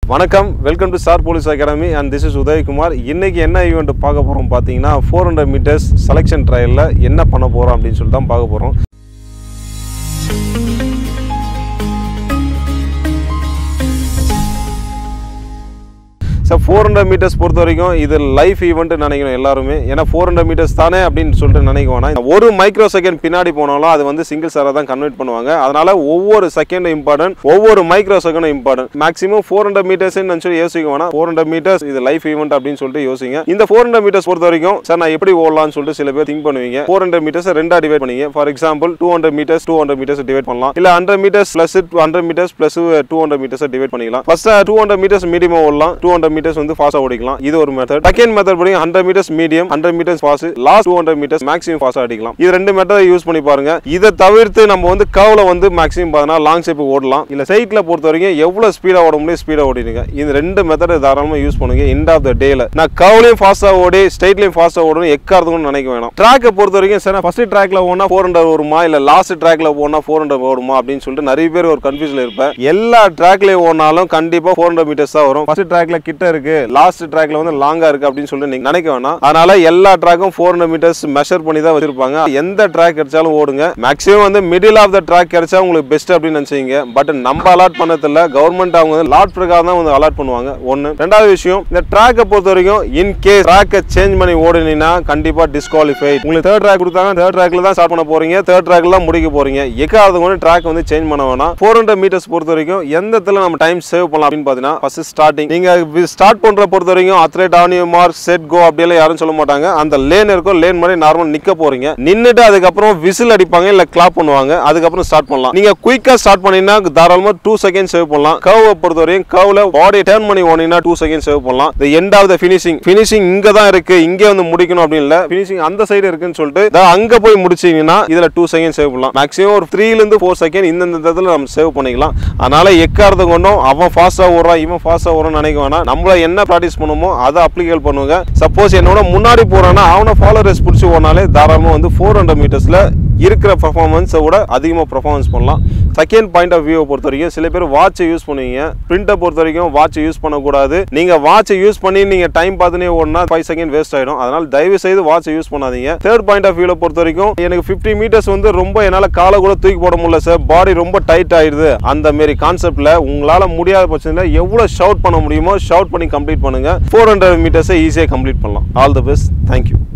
வணக்கம் welcome to star police academy and this is Udayakumar இன்னைக்கு என்ன ஈவெண்ட் பார்க்க போகிறோம் பார்த்தீங்கன்னா ஃபோர் ஹண்ட்ரட் மீட்டர்ஸ் செலெக்ஷன் ட்ரையலில் என்ன பண்ண போகிறோம் அப்படின்னு சொல்லிட்டு தான் பார்க்க போகிறோம் சார் ஃபோர் ஹண்ட்ரட் மீட்டர்ஸ் பொறுத்த வரைக்கும் இது லைஃப் ஈவெண்ட் நினைக்கணும் எல்லாருமே ஏன்னா ஃபோர் ஹண்ட்ரட் மீட்டர்ஸ் தானே அப்படின்னு சொல்லிட்டு நினைக்க வேணாம் ஒரு மைக்ரோ செகண்ட் பின்னாடி போனாலும் அது வந்து சிங்கிள் சாராக தான் கன்வெர்ட் பண்ணுவாங்க அதனால ஒவ்வொரு செகண்டும் இம்பார்ட்டன்ட் ஒவ்வொரு மைக்ரோ செகண்டும் important maximum four hundred metres நினச்சி யோசிக்க வேணாம் ஃபோர் ஹண்ட்ரட் மீட்டர்ஸ் இது லைஃப் ஈவெண்ட் அப்படின்னு சொல்லிட்டு யோசிங்க இந்த ஃபோர் ஹண்ட்ரட் மீட்டர்ஸ் பொறுத்த வரைக்கும் சார் நான் எப்படி ஓடலாம்னு சொல்லிட்டு சில பேர் திங்க் பண்ணுவீங்க ஃபோர் ஹண்ட்ரட் மீட்டர்ஸ் ரெண்டா டிவைட் பண்ணீங்க for example two hundred metres two hundred metres divide பண்ணலாம் இல்ல hundred metres plus hundred metres plus two hundred metres divide பண்ணிக்கலாம் first two hundred metres medium ஓடலாம் டூ ஹண்ட்ரட் மீட்டர்ஸ் வந்து ஃபாஸ்டா ஓடிக்கலாம் இது ஒரு மெத்தட் செகண்ட் மெத்தட் படி hundred metres medium hundred metres fast last two hundred metres maximum fast அடிக்கலாம் இது ரெண்டு மெத்தட் யூஸ் பண்ணி பாருங்க இதை தவிர்த்து நம்ம வந்து கவ்ல வந்து மேக்ஸிமம் பார்த்தீங்கன்னா லாங் ஸ்டெப் ஓடலாம் இல்ல சைட்ல பொறுத்த வரைக்கும் எவ்வளவு ஸ்பீடா ஓட முடியும் ஸ்பீடா ஓடிடுங்க இந்த ரெண்டு மெத்தட் தாராளமா யூஸ் பண்ணுங்க எண்ட் ஆஃப் த டேல நான் கவ்லையும் ஃபாஸ்டா ஓடி ஸ்ட்ரைட்லையும் ஃபாஸ்டா ஓடணும் எக்காரதுக்கும் நினைக்க வேணாம் ட்ராக்கை பொறுத்த வரைக்கும் சார் ஃபர்ஸ்ட் ட்ராக்ல ஓனா ஃபோர் ஹண்ட்ரட் வருமா இல்ல லாஸ்ட் ட்ராக்ல போனா ஃபோர் ஹண்ட்ரட் ஓடுமா அப்படின்னு சொல்லிட்டு நிறைய பேர் ஒரு கன்ஃபியூஸ்ல இருப்பேன் எல்லா ட்ராக்லயும் ஓடினாலும் கண்டிப்பா ஃபோர் ஹண்ட்ரட் மீட்டர்ஸ் தான் வரும் ஃபர்ஸ்ட் ட்ராக்ல கிட்ட இருக்கு லாஸ்ட் ட்ராக்ல வந்து லாங்கா இருக்கு அப்படின்னு சொல்லிட்டு நீங்க நினைக்க வேணாம் அதனால எல்லா ட்ராக்கும் ஃபோர் ஹண்ட்ரட் மீட்டர்ஸ் மெஷர் பண்ணி தான் வச்சிருப்பாங்க எந்த ட்ராக் கிடைச்சாலும் ஓடுங்க மேக்ஸிமம் வந்து மிடில் ஆஃப் த ட்ராக் கிடைச்சா உங்களுக்கு பெஸ்ட் அப்படின்னு நினைச்சீங்க பட் நம்ம அலாட் பண்ணதில்ல கவர்மெண்ட் அவங்க வந்து லாட் பிரகாரம் தான் வந்து அலாட் பண்ணுவாங்க ஒன்னு ரெண்டாவது விஷயம் இந்த ட்ராக்கை பொறுத்த வரைக்கும் இன் கேஸ் ட்ராக்கை சேஞ்ச் பண்ணி ஓடினீங்கன்னா கண்டிப்பா டிஸ்குவாலிஃபை உங்களுக்கு தேர்ட் ட்ராக் கொடுத்தாங்க தேர்ட் ட்ராக்ல தான் ஸ்டார்ட் பண்ண போறீங்க தேர்ட் ட்ராக்ல தான் முடிக்க போறீங்க எக்காவது கூட ட்ராக் வந்து சேஞ்ச் பண்ண வேணாம் ஃபோர் ஹண்ட்ரட் மீட்டர்ஸ் பொறுத்த வரைக்கும் எந்த இடத்துல நம்ம டைம் சேவ் பண்ணலாம் அப்படின்னு பார்த்தீங்கன்னா ஃபர்ஸ்ட் ஸ்டார்டிங் நீங்க ஸ்டார்ட் பண்ற பொறுத்த வரைக்கும் athlete on your mark set go அப்படியெல்லாம் யாரும் சொல்ல மாட்டாங்க அந்த லேன் இருக்கும் லேன் மாதிரி நார்மல் நிக்க போறீங்க நின்னுட்டு அதுக்கப்புறம் விசில் அடிப்பாங்க இல்ல கிளாப் பண்ணுவாங்க அதுக்கப்புறம் ஸ்டார்ட் பண்ணலாம் நீங்க குயிக்கா ஸ்டார்ட் பண்ணீங்கன்னா தாராளமா டூ செகண்ட் சேவ் பண்ணலாம் கர்வை பொறுத்த வரைக்கும் கர்வ்ல பாடி டர்ன் பண்ணி ஓடினா டூ செகண்ட் சேவ் பண்ணலாம் இந்த end of the finishing finishing இங்க தான் இருக்கு இங்க வந்து முடிக்கணும் அப்படின்னு இல்ல ஃபினிஷிங் அந்த சைடு இருக்குன்னு சொல்லிட்டு இதோ அங்க போய் முடிச்சீங்கன்னா இதுல டூ செகண்ட் சேவ் பண்ணலாம் மேக்ஸிமம் ஒரு த்ரீல இருந்து ஃபோர் செகண்ட் இந்த இந்த இடத்துல நம்ம சேவ் பண்ணிக்கலாம் அதனால எக்காரது கொண்டும் அவன் ஃபாஸ்டா ஓடுறான் இவன் ஃபாஸ்டா ஓடுறான்னு நினைக்க வேணாம் நம்மள என்ன ப்ராக்டிஸ் பண்ணுமோ அதை அப்ளிகேட் பண்ணுவாங்க சப்போஸ் என்னோட முன்னாடி போறான்னா அவனை ஃபாலோவர்ஸ் பிடிச்சி ஓடினாலே தாராளமாக வந்து ஃபோர் ஹண்ட்ரட் மீட்டர்ஸில் இருக்கிற பர்ஃபார்மன்ஸை விட அதிகமாக பர்ஃபார்மன்ஸ் பண்ணலாம் செகண்ட் பாயிண்ட் ஆஃப் வியூவை பொறுத்த வரைக்கும் சில பேர் வாட்சை யூஸ் பண்ணுவீங்க பிரிண்டை பொறுத்த வரைக்கும் வாட்சை யூஸ் பண்ணக்கூடாது நீங்கள் வாட்சை யூஸ் பண்ணி நீங்கள் டைம் பார்த்துனே ஓடினா ஃபைவ் செகண்ட் வேஸ்ட் ஆகிடும் அதனால் தயவு செய்து வாட்சை யூஸ் பண்ணாதீங்க தேர்ட் பாயிண்ட் ஆஃப் வியூவில் பொறுத்த வரைக்கும் எனக்கு ஃபிஃப்டி மீட்டர்ஸ் வந்து ரொம்ப என்னால் காலை கூட தூக்கி போட முடியல சார் பாடி ரொம்ப டைட் ஆயிடுது அந்த மாரி கான்செப்டில் உங்களால் முடியாத பட்சத்தில் எவ்வளோ ஷவுட் பண்ண முடியுமோ ஷவுட் பண்ணி கம்ப்ளீட் பண்ணுங்க ஃபோர் ஹண்ட்ரட் மீட்டர்ஸை ஈஸியாக கம்ப்ளீட் பண்ணலாம் ஆல் தி பெஸ்ட் தேங்க்யூ